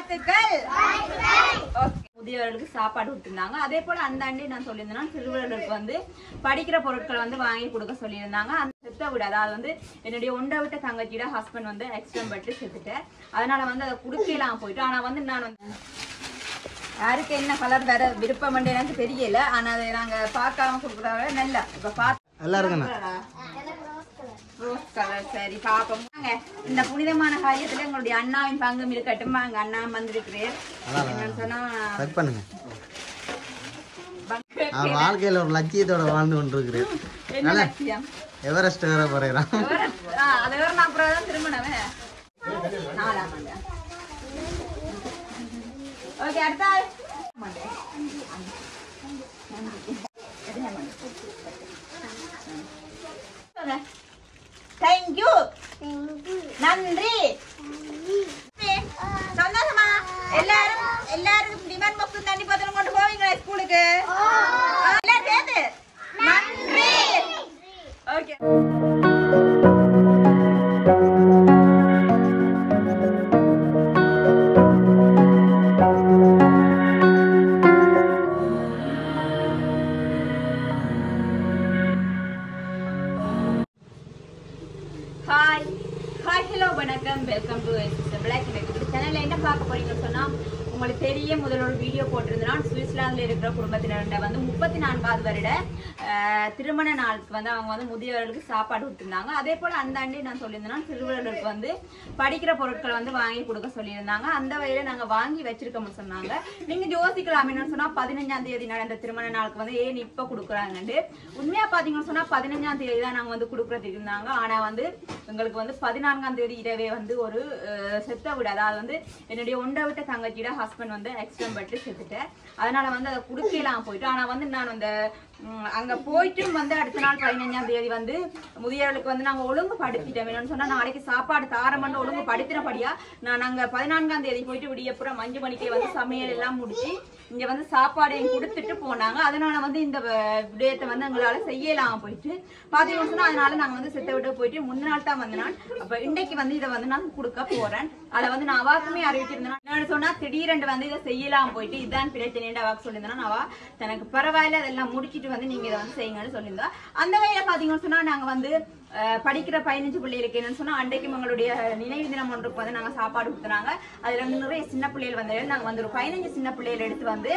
வாழ்த்துக்கள் Okay. முதியவர்களுக்கு சாப்பாடு கொடுத்திருந்தாங்க அதே போல அந்த ஆண்டி நான் சொல்லியிருந்தேன்னா சிறுவர்களுக்கு வந்து படிக்கிற பொருட்களை வந்து வாங்கி கொடுக்க சொல்லியிருந்தாங்க அந்த செத்த விட அதாவது வந்து என்னுடைய ஒன்றை விட்ட தங்கச்சியோட ஹஸ்பண்ட் வந்து ஆக்சிடென்ட் பட்டு செத்துட்டேன் அதனால வந்து அதை கொடுக்கலாம் போயிட்டு ஆனா வந்து நான் வந்து யாருக்கு என்ன கலர் வேற விருப்பம் எனக்கு தெரியல ஆனா அதை நாங்க பார்க்காம கொடுக்குறத நல்ல இப்ப பார்த்து எல்லாருக்கும் ரோஸ் கலர் சரி பாப்போம் வாங்க. இந்த புனிதமான காரியத்துல எங்களுடைய அண்ணாவின் பங்கும் இருக்கட்டும் வாங்க அண்ணா வந்திருக்கிறேன் என்னன்னு சொன்னா செக் பண்ணுங்க பங்கு நான் வாழ்க்கையில ஒரு லட்சியத்தோட வாழ்ந்து கொண்டிருக்கிறேன் என்ன லட்சியம் எவரெஸ்ட் வேற போறேன் வேற- ஆ, அது வேற நான் அப்புறம் தான் திருமணமே நாலாம் ஆண்டு ஓகே அடுத்த ஆள். தேங்க்யூ நன்றி சந்தோஷமா எல்லாரும் எல்லாரும் டிமாண்ட் பாக்ஸ் தண்ணி பாத்திரம் கொண்டு போவீங்களா ஸ்கூலுக்கு எல்லாரும் சேர்ந்து நன்றி ஓகே ஹாய் ஹாய் ஹலோ வணக்கம் வெல்கம் டு பிளாக் சேனல்ல என்ன பார்க்க போறீங்கன்னு சொன்னா உங்களுக்கு தெரிய முதல்ல ஒரு வீடியோ போட்டிருந்தேன் சுவிட்சர்லாந்துல இருக்கிற குடும்பத்தினர்கிட்ட வந்து முப்பத்தி நான்காவது வருட அஹ், திருமண நாளுக்கு வந்து அவங்க வந்து முதியவர்களுக்கு சாப்பாடு கொடுத்திருந்தாங்க அதே போல அந்த ஆண்டே நான் சொல்லியிருந்தேன்னா சிறுவர்களுக்கு வந்து படிக்கிற பொருட்களை வந்து வாங்கி கொடுக்க சொல்லியிருந்தாங்க அந்த வகையில நாங்க வாங்கி வச்சிருக்கோம்னு சொன்னாங்க நீங்க யோசிக்கலாம் என்னன்னு சொன்னா பதினஞ்சாம் தேதி நடந்த திருமண நாளுக்கு வந்து ஏன் இப்ப கொடுக்குறாங்கன்னு உண்மையா பாத்தீங்கன்னு சொன்னா பதினஞ்சாம் தேதி தான் நாங்க வந்து கொடுக்கறதுக்கு இருந்தாங்க ஆனா வந்து எங்களுக்கு வந்து பதினான்காம் தேதி இரவே வந்து ஒரு அஹ், செத்த விட அதாவது வந்து என்னுடைய ஒன்றை விட்ட தங்கச்சியோட ஹஸ்பண்ட் வந்து ஆக்சிடென்ட் பட்டு செத்துட்டேன் அதனால வந்து அதை கொடுக்கலாம் போயிட்டு ஆனா வந்து நான் அந்த ம், அங்க போயிட்டும் வந்து அடுத்த நாள் பதினஞ்சாம் தேதி வந்து முதியவர்களுக்கு வந்து நாங்க ஒழுங்கு படுத்திட்டோம் என்னன்னு சொன்னா நாளைக்கு சாப்பாடு தாரமண்டு ஒழுங்கு படுத்தினபடியா நான் அங்க பதினான்காம் தேதி போயிட்டு விடியப்புறம் அஞ்சு மணிக்கே வந்து சமையல் எல்லாம் முடிச்சு இங்க வந்து சாப்பாடையும் கொடுத்துட்டு போனாங்க அதனால வந்து இந்த வ- விடயத்தை வந்து எங்களால செய்யலாம் போயிட்டு பாத்தீங்கன்னு சொன்னா அதனால நாங்க வந்து செத்த விட்டு போயிட்டு முந்தின நாள் தான் வந்து நான் அப்ப இன்றைக்கு வந்து இதை வந்து நான் கொடுக்க போறேன் அதை வந்து நான் அவாக்குமே அறிவிச்சிருந்தேன் என்னன்னு சொன்னா திடீரென்று வந்து இதை செய்யலாம் போயிட்டு இதுதான் பிரச்சனை அவாக்கு சொல்லியிருந்தேன் அவா தனக்கு பரவாயில்ல அதெல்லாம் முடிச்சிட்டு வந்து நீங்க இதை வந்து செய்யுங்கன்னு சொல்லியிருந்தா அந்த வகையில பாத்தீங்கன்னு சொன்னா நாங்க வந்து அஹ், படிக்கிற பதினஞ்சு பிள்ளைகளுக்கு என்னன்னு சொன்னா அன்றைக்கும் எங்களுடைய நினைவு தினம் ஒன்றுக்கு வந்து நாங்க சாப்பாடு கொடுத்துனாங்க அதுல வந்து நிறைய சின்ன பிள்ளைகள் வந்து நாங்க வந்து ஒரு பதினஞ்சு சின்ன பிள்ளைகள் எடுத்து வந்து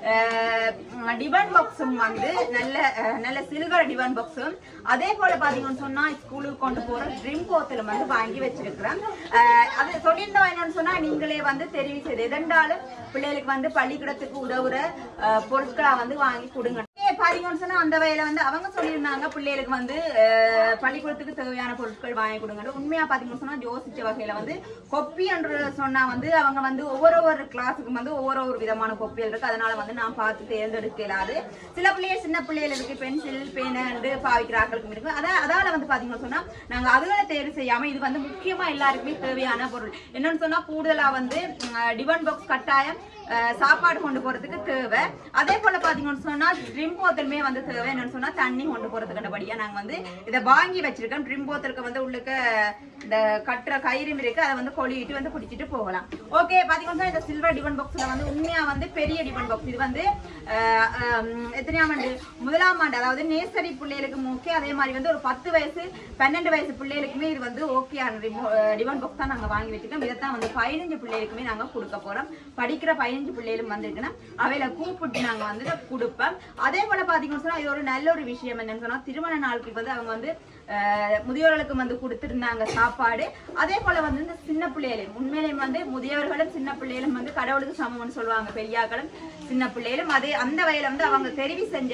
டிபன் பாக்ஸும் வந்து நல்ல அஹ், நல்ல சில்வர் டிபன் பாக்ஸும் அதே போல பாத்தீங்கன்னு சொன்னா ஸ்கூலுக்கு கொண்டு போற ட்ரிம் போத்தலும் வந்து வாங்கி வச்சிருக்கிறேன் அஹ், அது சொல்லியிருந்தோம் என்னன்னு சொன்னா நீங்களே வந்து தெரிவு செய்து எதென்றாலும் பிள்ளைகளுக்கு வந்து பள்ளிக்கூடத்துக்கு உதவுற அஹ், பொருட்களா வந்து வாங்கி கொடுங்க ஏ, பாத்தீங்கன்னு சொன்னா அந்த வகையில வந்து அவங்க சொல்லியிருந்தாங்க பிள்ளைகளுக்கு வந்து அஹ், பள்ளிக்கூடத்துக்கு தேவையான பொருட்கள் வாங்கி கொடுங்க உண்மையா பாத்தீங்கன்னு சொன்னா யோசிச்ச வகையில வந்து கொப்பி என்று சொன்னா வந்து அவங்க வந்து ஒவ்வொரு ஒரு கிளாஸுக்கும் வந்து ஒவ்வொரு ஒரு விதமான கொப்பிகள் இருக்கு அதனால வந்து நான் பார்த்து தேர்ந்தெடுக்க இயலாது சில பிள்ளைகள் சின்ன பிள்ளைகள் இருக்கு பென்சில் பேனு பாவிக்கிற ஆட்களுக்கும் இருக்கு அதான் அதால வந்து பாத்தீங்கன்னு சொன்னா நாங்க அதுகளை தேர்வு செய்யாம இது வந்து முக்கியமா எல்லாருக்குமே தேவையான பொருள் என்னன்னு சொன்னா கூடுதலா வந்து டிபன் பாக்ஸ் கட்டாயம் அஹ், சாப்பாடு கொண்டு போறதுக்கு தேவை அதே போல பாத்தீங்கன்னு சொன்னா ட்ரிம் போத்தலுமே வந்து தேவை என்னன்னு சொன்னா தண்ணி கொண்டு போறதுக்கு நாங்க வந்து இதை வாங்கி வச்சிருக்கோம் ட்ரிம் போத்தலுக்கு வந்து உள்ளுக்க இந்த கட்டுற கயிறும் இருக்கு அதை வந்து கொளிட்டு வந்து குடிச்சிட்டு போகலாம் ஓகே பாத்தீங்கன்னா இந்த சில்வர் டிபன் பாக்ஸ்ல வந்து உண்மையா வந்து பெரிய டிபன் பாக்ஸ் இது வந்து அஹ், அஹ், எத்தனையாம் ஆண்டு முதலாம் ஆண்டு அதாவது நேசரி பிள்ளைகளுக்கு ஓகே அதே மாதிரி வந்து ஒரு பத்து வயசு பன்னெண்டு வயசு பிள்ளைகளுக்குமே இது வந்து ஓகேயான டிபன் பாக்ஸ் தான் நாங்க வாங்கி வச்சிருக்கோம் இதைத்தான் வந்து பதினஞ்சு பிள்ளைகளுக்குமே நாங்க கொடுக்க போறோம் படிக்கிற பதினஞ்சு பிள்ளைகளும் வந்திருக்குன்னா அவையில கூப்பிட்டு நாங்க வந்து இதை கொடுப்போம் அதே போல பாத்தீங்கன்னு சொன்னா இது ஒரு நல்ல ஒரு விஷயம் என்னன்னு சொன்னா திருமண நாளுக்கு வந்து அவங்க வந்து அஹ், முதியோர்களுக்கு வந்து கொடுத்திருந்தாங்க சாப்பாடு அதே போல வந்து இந்த சின்ன பிள்ளைகளும் உண்மையிலேயும் வந்து முதியவர்களும் சின்ன பிள்ளைகளும் வந்து கடவுளுக்கு சமம்னு சொல்லுவாங்க பெரியாக்களும் சின்ன பிள்ளைகளும் அதே அந்த வகையில வந்து அவங்க தெரிவு செஞ்ச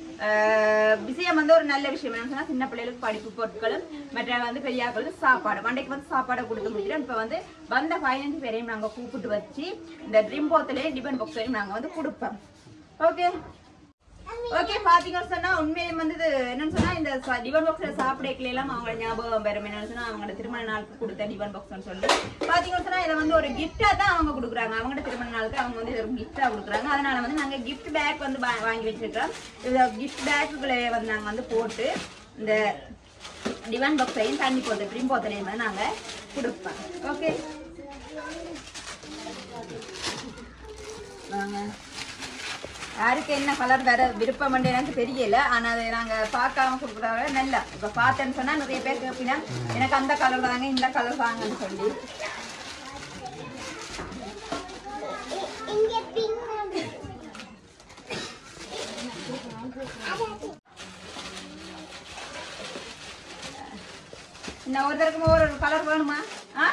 அஹ், விஷயம் வந்து ஒரு நல்ல விஷயம் என்னன்னு சொன்னா சின்ன பிள்ளைகளுக்கு படிப்பு பொருட்களும் மற்ற வந்து பெரியாக்களுக்கு சாப்பாடு மண்டைக்கு வந்து சாப்பாடை கொடுத்து முடிச்சிடும் இப்ப வந்து வந்த பதினஞ்சு பேரையும் நாங்க கூப்பிட்டு வச்சு இந்த ட்ரிம் போத்திலையும் டிபன் பாக்ஸ்லையும் நாங்க வந்து கொடுப்போம் ஓகே ஓகே பாத்தீங்கன்னு சொன்னா உண்மையிலும் வந்து இது என்னன்னு சொன்னா இந்த ச- டிபன் பாக்ஸ்ல சாப்பிடக்கல எல்லாம் அவங்க ஞாபகம் வரும் என்னன்னு சொன்னா அவங்களோட திருமண நாளுக்கு கொடுத்த டிபன் பாக்ஸ்னு சொல்லி பாத்தீங்கன்னு சொன்னா இதை வந்து ஒரு கிஃப்டா தான் அவங்க கொடுக்குறாங்க அவங்களோட திருமண நாளுக்கு அவங்க வந்து இது ஒரு கிஃப்டா கொடுக்குறாங்க அதனால வந்து நாங்க gift பேக் வந்து வா- வாங்கி வச்சிருக்கோம் இந்த கிஃப்ட் பேக்குகளை வந்து நாங்க வந்து போட்டு இந்த டிவன் பாக்ஸையும் தண்ணி போட்டு ட்ரிம் போத்தலையும் வந்து நாங்க கொடுப்போம் ஓகே வாங்க யாருக்கு என்ன கலர் வேற விருப்பம் எனக்கு தெரியல ஆனா அதை நாங்க பார்க்காம கொடுக்குறவங்க நல்லா இப்ப பார்த்தேன்னு சொன்னா நிறைய பேர் கேப்பீங்கன்னா எனக்கு அந்த கலர் தாங்க இந்த கலர் தாங்கன்னு சொல்லி இன்னும் ஒருத்தருக்கும் ஒவ்வொரு கலர் வேணுமா ஆ?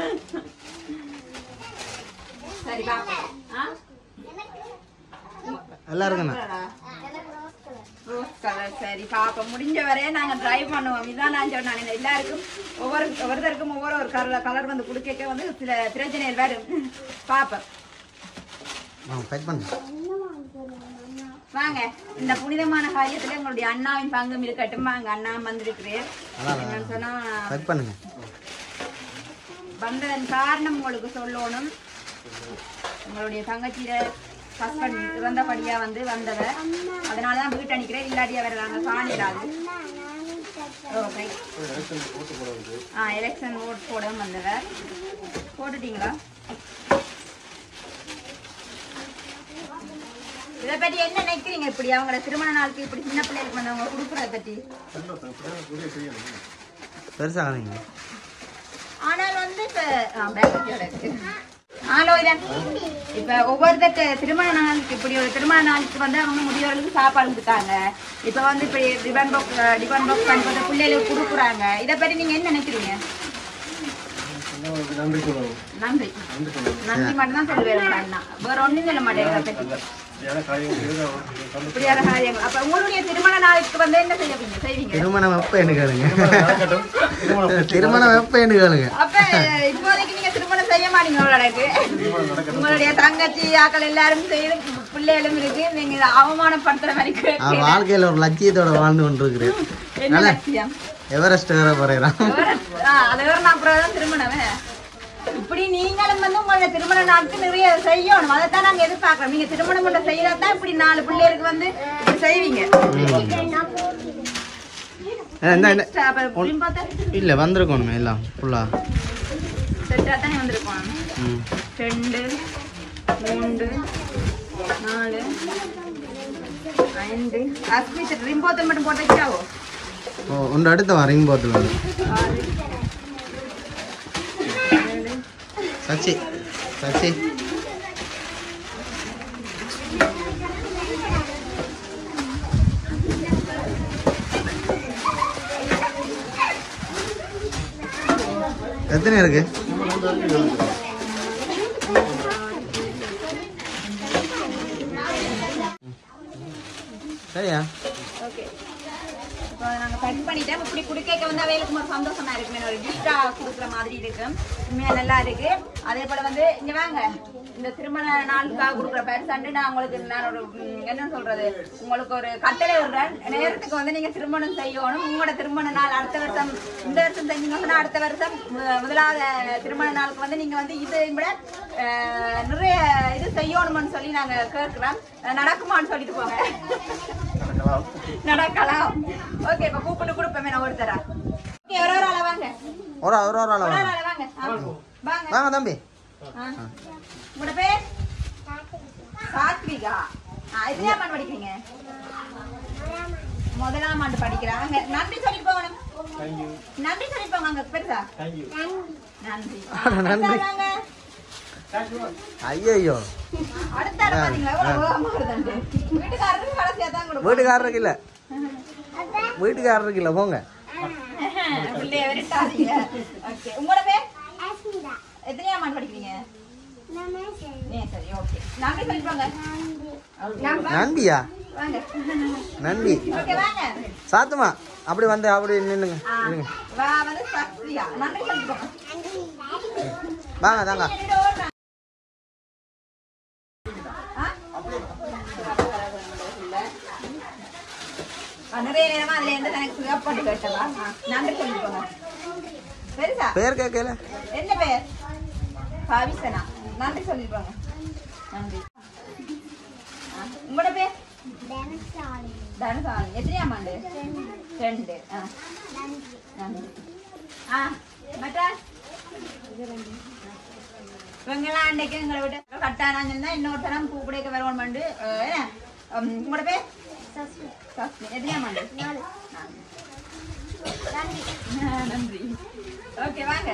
சரி பாப்போம் ஆ எல்லாருக்கும் ரோஸ் கலர் சரி பாப்போம் முடிஞ்ச வரைய நாங்க ட்ரை பண்ணுவோம் இதான் நான் சொன்னேன் எல்லாருக்கும் ஒவ்வொரு ஒவ்வொருத்தருக்கும் ஒவ்வொரு ஒரு கலர் கலர் வந்து கொடுக்க வந்து சில பிரச்சனைகள் வரும் பாப்போம் பேக் பண்ணுங்க வாங்க இந்த புனிதமான காரியத்துல உங்களுடைய அண்ணாவின் பங்கும் இருக்கட்டும் வாங்க அண்ணா வந்திருக்கிறேன் அதான், என்னன்னு சொன்னா பேக் பண்ணுங்க வந்ததன் காரணம் உங்களுக்கு சொல்லணும் உங்களுடைய தங்கச்சியில ஹஸ்பண்ட் இறந்தபடியா வந்து வந்தவர் அதனாலதான் வீட்டு அணிக்கிறேன் இல்லாட்டி அவர் நாங்க காணிடாது ஓகே ஆ எலெக்ஷன் ஓட் போட வந்தவர் போட்டுட்டீங்களா இதை பத்தி என்ன நினைக்கிறீங்க இப்படி அவங்களோட திருமண நாளுக்கு இப்படி சின்ன பிள்ளைகளுக்கு வந்தவங்க கொடுக்குறத பத்தி பெருசாகாதீங்க ஆனால் வந்து இப்ப ஆ, பேக்கரியோட இருக்கு ஆலோ இதன் இப்ப ஒவ்வொருத்தட்ட திருமண நாளுக்கு இப்படி ஒரு திருமண நாளுக்கு வந்து அவங்க முதியோர்களுக்கு சாப்பாடு கொடுத்தாங்க இப்ப வந்து இப்படி டிபன் பாக்ஸ் டிபன் பாக்ஸ் பண்ணுறது பிள்ளைகளுக்கு கொடுக்குறாங்க இதை பத்தி நீங்க என்ன நினைக்கிறீங்க நன்றி சொல்லணும் நன்றி நன்றி மட்டும் தான் சொல்லுவேன் அண்ணா வேற ஒண்ணும் சொல்ல மாட்டேன் இதை பத்தி ஏன்னா காரியம் இப்படியான காரியங்கள் அப்ப உங்களுடைய திருமண நாளுக்கு வந்து என்ன செய்வீங்க செய்வீங்க திருமணம் எப்ப என்ன கேளுங்க திருமணம் எப்ப என்ன கேளுங்க அப்ப இப்போதைக்கு நீங்க திருமணம் செய்ய மாட்டீங்க உங்களுக்கு உங்களுடைய தங்கச்சி ஆக்கள் எல்லாரும் செய்து பிள்ளைகளும் இருக்கு நீங்க இதை அவமானப்படுத்துற மாதிரி நான் கேட்கிறேன். வாழ்க்கையில ஒரு லட்சியத்தோட வாழ்ந்து கொண்டிருக்கிறேன் என்ன லட்சியம் எவரெஸ்ட் வேற போறேன் எவரெஸ்ட்- ஆ, அது வேற நான் அப்புறம் தான் திருமணமே இப்படி நீங்களும் வந்து உங்களோட திருமண நாளுக்கு நிறைய செய்யணும் அதைத்தான் நாங்க எதிர்பார்க்கிறோம் நீங்க திருமணம் பண்ண செய்யறதான் இப்படி நாலு பிள்ளைகளுக்கு வந்து இப்படி செய்வீங்க Next, அப்ப இப்படின்னு பார்த்தா இல்ல வந்திருக்கணுமே எல்லாம் ஃபுல்லா செட்டா தானே வந்திருக்கோம் ம் ரெண்டு மூன்று நாலு ஐந்து அஸ்மித் ரிம்போத்தை மட்டும் போட்டு வச்சாவோ ஓ ஒன்று அடுத்த வரீங்க போத்துல வந்து ஆறு ஏழு சச்சி சச்சி எத்தனை இருக்கு சரியா ஓகே இப்போ நாங்கள் பேக் பண்ணிட்டோம் இப்படி குடிக்க வந்து அவைகளுக்கு ஒரு சந்தோஷமா இருக்கு ஒரு கிஃப்டாக கொடுக்குற மாதிரி இருக்கு உண்மையாக நல்லா இருக்கு அதே போல வந்து இங்க வாங்க இந்த திருமண நாளுக்காக கொடுக்குற பரிசாண்டு நான் உங்களுக்கு நான் ஒரு ம், என்ன சொல்றது உங்களுக்கு ஒரு கட்டளை விடுறேன் நேரத்துக்கு வந்து நீங்க திருமணம் செய்யணும் உங்களோட திருமண நாள் அடுத்த வருஷம் இந்த வருஷம் செஞ்சீங்கன்னா அடுத்த வருஷம் மு- முதலாவது திருமண நாளுக்கு வந்து நீங்க வந்து இதை விட அஹ், நிறைய இது செய்யணும்னு சொல்லி நாங்க கேட்கிறோம் நடக்குமான்னு சொல்லிட்டு போங்க நடக்கலாம் ஓகே இப்ப கூப்பிட்டு கொடுப்பேன் நான் ஒருத்தரா ஓகே ஒரு ஒரு ஆளா வாங்க ஒரு ஒரு ஒரு ஆளா ஒரு வாங்க ஒரு ஆளா வாங்க ஆ, வாங்க வாங்க தம்பி ஆ. உங்களோட பேர் சாத்விகா ஆ, எத்தனாம் ஆண்டு படிக்கிறீங்க முதலாம் ஆண்டு படிக்கிறாங்க நன்றி சொல்லிட்டு போகணும் நன்றி சொல்லிட்டு போங்க அங்க பெருசா நன்றி நன்றி. அடுத்த ஆள் வாங்க. ஐயோ அடுத்த ஆள் பாத்தீங்களா எவ்வளவு வேகமா வருதுண்டு. வீட்டுக்காரருக்கு கடைசியா தான் கொடுப்போம் வீட்டுக்காரருக்கு இல்ல வீட்டுக்காரருக்கு இல்ல போங்க பிள்ளைய விரட்டாதீங்க. Okay. உங்களோட பேர் எத்தனையாம் ஆண்டு படிக்கிறீங்க ஏ, சரி ஓகே நன்றி சொல்லிட்டு வாங்க நன்றியா வாங்க நன்றி ஓகே வாங்க சாத்துமா அப்படி வந்து அப்படி நின்னுங்க ஆ, நில்லுங்க. வா வந்து சக்தியா நன்றி சொல்லிட்டு போங்க வாங்க தாங்க ரெண்டு ஓடுறாங்க. ஆ? ஆ, நிறைய நேரமா அதுல இருந்து எனக்கு சிவப்பாட்டு கேட்டதா ஆ, நன்றி சொல்லிட்டு போங்க சரிசா பேர் கேட்கல என்ன பேர் பவிசனா நன்றி சொல்லிருப்பாங்க நன்றி ஆ, உங்களோட பேர் தனுசாமி எத்தனையாம் ஆண்டு ரெண்டு ஆ நன்றி ஆ மற்ற இவங்கெல்லாம் அன்னைக்கு எங்களை விட்டு கட்டானாங்க இருந்தா இன்னொரு தரம் கூப்பிடைக்க வருவோம் பண்ணு உங்களோட பேர் சஸ்மி எத்தனையா மாண்டு நாலு நன்றி ஓகே வாங்க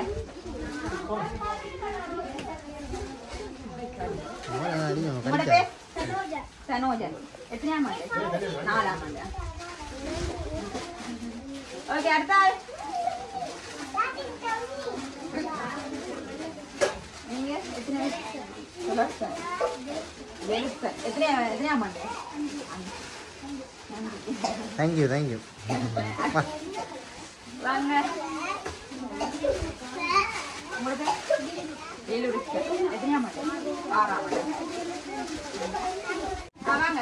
உங்களோட பேர் சனோஜன் எத்தனையாம் ஆண்டு நாலாம் ஆண்டு ஓகே அடுத்த ஆள் நீங்க எத்தனை வயசு? சுலக்ஷன். வெலுக்ஷன். எத்தனை எத்தனையாம் ஆண்டு தேங்க்யூ தேங்க்யூ வாங்க உங்களோட பேர் வேலூர் எத்தனையாம் ஆண்டு ஆறாம் ஆண்டு ஆ, வாங்க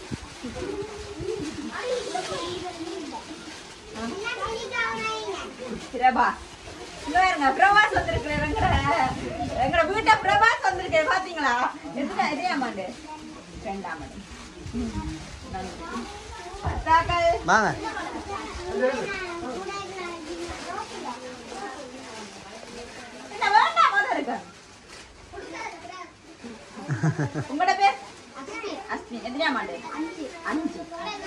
பிரபா இங்க பாருங்க பிரபாஸ் வந்திருக்கிறேன் எங்கட எங்கட வீட்டை பிரபாஸ் வந்திருக்கேன் பாத்தீங்களா எத்தனை எதையாம் ஆண்டு ரெண்டாம் ஆண்டு ம், நன்றி. தாக்கல் வாங்க என்ன வேண்டாம் போல இருக்கு உங்களோட பேர் அஸ்மி எத்தனையாம் ஆண்டு அஞ்சு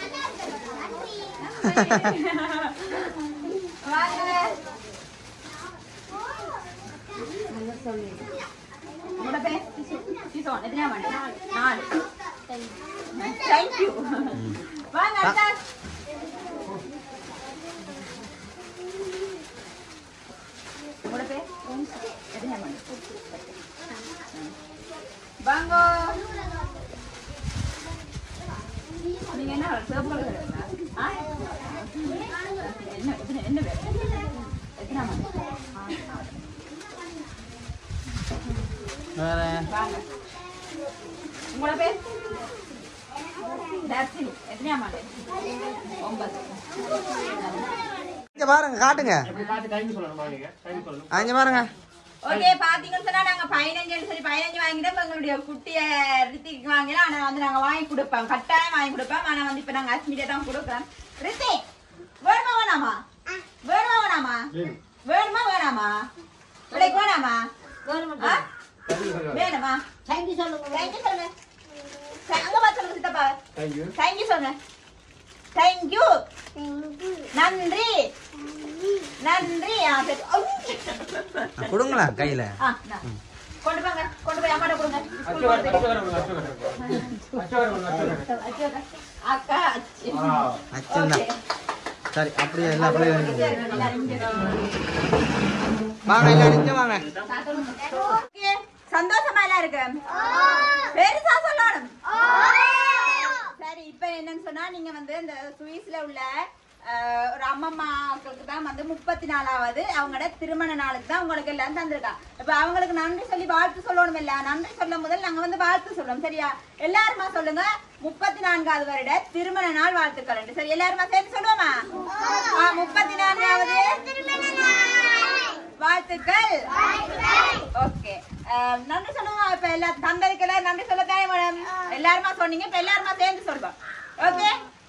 வாங்க உங்களோட பேர் கிஷோன் எத்தனையாம் ஆண்டு நாலு தேங்க்யூ வாங்க அக்கா உங்களோட பேர் எத்தனையாம் ஆண்டு வாங்க நீங்க என்ன சிவப்பு கலர் இருக்கா? ஆ? என்ன எத்தனை என்ன பேர் எத்தனாம் ஆண்டு? ஆ, ஆறு. வேற வாங்க உங்களோட பேர் தர்ஷினி எத்தனையாம் ஆண்டு ஒன்பது இங்க பாருங்க காட்டுங்க அங்க பாருங்க ஓகே பாத்தீங்கன்னு சொன்னா நாங்க பதினஞ்சு சரி பதினஞ்சு வாங்கிட்டு இப்ப எங்களுடைய குட்டிய ரித்திக்கு வாங்கினா ஆனா வந்து நாங்க வாங்கி கொடுப்போம் கட்டாயம் வாங்கி கொடுப்போம் ஆனா வந்து இப்ப நாங்க அஸ்மிட்டே தான் கொடுக்குறோம் ரித்தி வேணுமா வேணாமா வேணுமா வேணாமா வேணுமா வேணாமா பிள்ளைக்கு வேணாமா ஆ? வேணுமா தேங்க்யூ சொல்லுங்க தேங்க்யூ சொல்லுங்க Thank- அங்க பார்த்து சொல்லுங்க சித்தப்பா தேங்க்யூ சொல்லுங்க தேங்க்யூ நன்றி நன்றி ஆ, சரி. ஐ! கொடுங்களா கையில ஆ, இந்தா. கொண்டு போங்க கொண்டு போய் அம்மாட்ட கொடுங்க ஸ்கூல் போறதுக்கு. அக்கா அச்சி. அச்சன் ஓகே. சரி அப்படியே எல்லா பிள்ளைகளும் எல்லாரும் இங்க வாங்க எல்லாரும் இங்க வாங்க ஓகே, சந்தோஷமா எல்லாம் இருக்கு பெருசா சொல்லணும் சரி இப்ப என்னன்னு சொன்னா நீங்க வந்து இந்த சுவிஸ்ல உள்ள அஹ், ஒரு அம்மம்மாக்களுக்கு தான் வந்து முப்பத்தி நாலாவது அவங்களோட திருமண நாளுக்கு தான் உங்களுக்கு எல்லாம் தந்திருக்காங்க இப்ப அவங்களுக்கு நன்றி சொல்லி வாழ்த்து சொல்லணும் இல்ல நன்றி சொல்ல முதல் நாங்க வந்து வாழ்த்து சொல்லுவோம் சரியா எல்லாருமா சொல்லுங்க முப்பத்தி நான்காவது வருட திருமண நாள் வாழ்த்துக்கள் சரி எல்லாருமா சேர்ந்து சொல்லுவோமா ஆ, முப்பத்தி நான்காவது வாழ்த்துக்கள் ஓகே நன்றி சொல்லுங்க இப்ப எல்லா தந்ததுக்கு எல்லாம் நன்றி சொல்ல தானே மேடம் எல்லாருமா சொன்னீங்க இப்ப எல்லாருமா சேர்ந்து சொல்றோம் ஓகே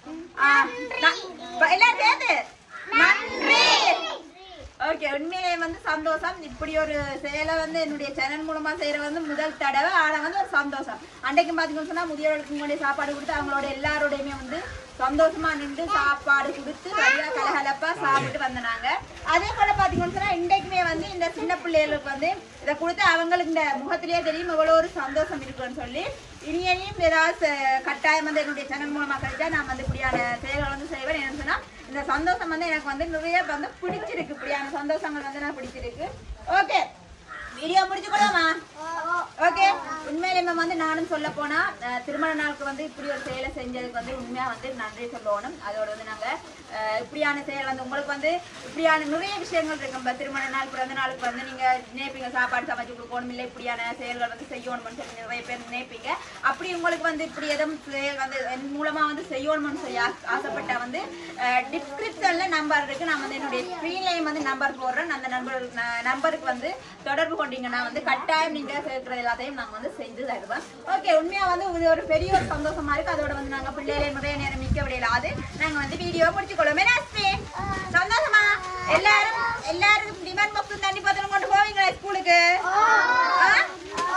எல்லாரும் சேர்ந்து நன்றி ஓகே உண்மையிலேயே வந்து சந்தோஷம் இப்படி ஒரு செயலை வந்து என்னுடைய சேனல் மூலமா செய்யற வந்து முதல் தடவை ஆனா வந்து ஒரு சந்தோஷம் அன்றைக்கும் பாத்தீங்கன்னு சொன்னா முதியோர்களுக்கு முன்னாடி சாப்பாடு கொடுத்து அவங்களோட எல்லாரோடையுமே வந்து சந்தோஷமா நின்று சாப்பாடு கொடுத்து நல்லா கலகலப்பா சாப்பிட்டு வந்தனாங்க அதே போல பாத்தீங்கன்னு சொன்னா இன்றைக்குமே வந்து இந்த சின்ன பிள்ளைகளுக்கு வந்து இதை கொடுத்து அவங்களுக்கு இந்த முகத்திலேயே தெரியும் எவ்வளவு ஒரு சந்தோஷம் இருக்குன்னு சொல்லி இனியனையும் ஏதாவது ச- கட்டாயம் வந்து என்னுடைய சேனல் மூலமா கிடைச்சா நான் வந்து இப்படியான செயல்கள் வந்து செய்வேன் என்னன்னு சொன்னா இந்த சந்தோஷம் வந்து எனக்கு வந்து நிறைய வந்து பிடிச்சிருக்கு இப்படியான சந்தோஷங்கள் வந்து எனக்கு பிடிச்சிருக்கு ஓகே வீடியோ முடிச்சுக்கலாமா ஓகே உண்மையிலே நம்ம வந்து நானும் சொல்ல போனா அஹ், திருமண நாளுக்கு வந்து இப்படி ஒரு செயலை செஞ்சதுக்கு வந்து உண்மையா வந்து நன்றி சொல்லணும் அதோட வந்து நாங்க அஹ், இப்படியான செயல் வந்து உங்களுக்கு வந்து இப்படியான நிறைய விஷயங்கள் இருக்கு நம்ம திருமண நாள் பிறந்த நாளுக்கு வந்து நீங்க நினைப்பீங்க சாப்பாடு சமைச்சு கொடுக்கணும் இல்லை இப்படியான செயல்கள் வந்து செய்யணும்னு சொல்லி நிறைய பேர் நினைப்பீங்க அப்படி உங்களுக்கு வந்து இப்படி எதுவும் செயல் வந்து என் மூலமா வந்து செய்யணும்னு சொல்லி ஆச- ஆசைப்பட்டா வந்து டிஸ்கிரிப்ஷன்ல நம்பர் இருக்கு நான் வந்து என்னுடைய ஸ்க்ரீன்லயும் வந்து நம்பர் போடுறேன் அந்த நம்பர் நம்பருக்கு வந்து தொடர்பு கொண்டீங்கன்னா வந்து கட்டாயம் நீங்க சேர்க்கிற எல்லாத்தையும் நாங்க வந்து செஞ்சு தருவோம் ஓகே உண்மையா வந்து இது ஒரு பெரிய ஒரு சந்தோஷமா இருக்கு அதோட வந்து நாங்க பிள்ளைகளை நிறைய நேரம் மிக்க விடையிலாது நாங்க வந்து வீடியோ முடிச்சுக்கொள்ளும் என்ன சந்தோஷமா எல்லாரும் எல்லாரும் டிமாண்ட் பாக்ஸ் தண்ணி பாத்திரம் கொண்டு போவீங்களா ஸ்கூலுக்கு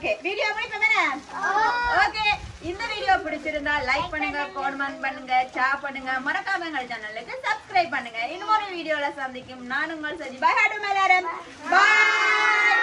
ஓகே வீடியோ முடிப்போமே ஓகே இந்த வீடியோ பிடிச்சிருந்தா லைக் பண்ணுங்க கமெண்ட் பண்ணுங்க ஷேர் பண்ணுங்க மறக்காம எங்கள் சேனலுக்கு சப்ஸ்கிரைப் பண்ணுங்க இன்னொரு வீடியோல சந்திக்கும் நான் உங்கள் சஜி பை ஹாடு எல்லாரும் பாய்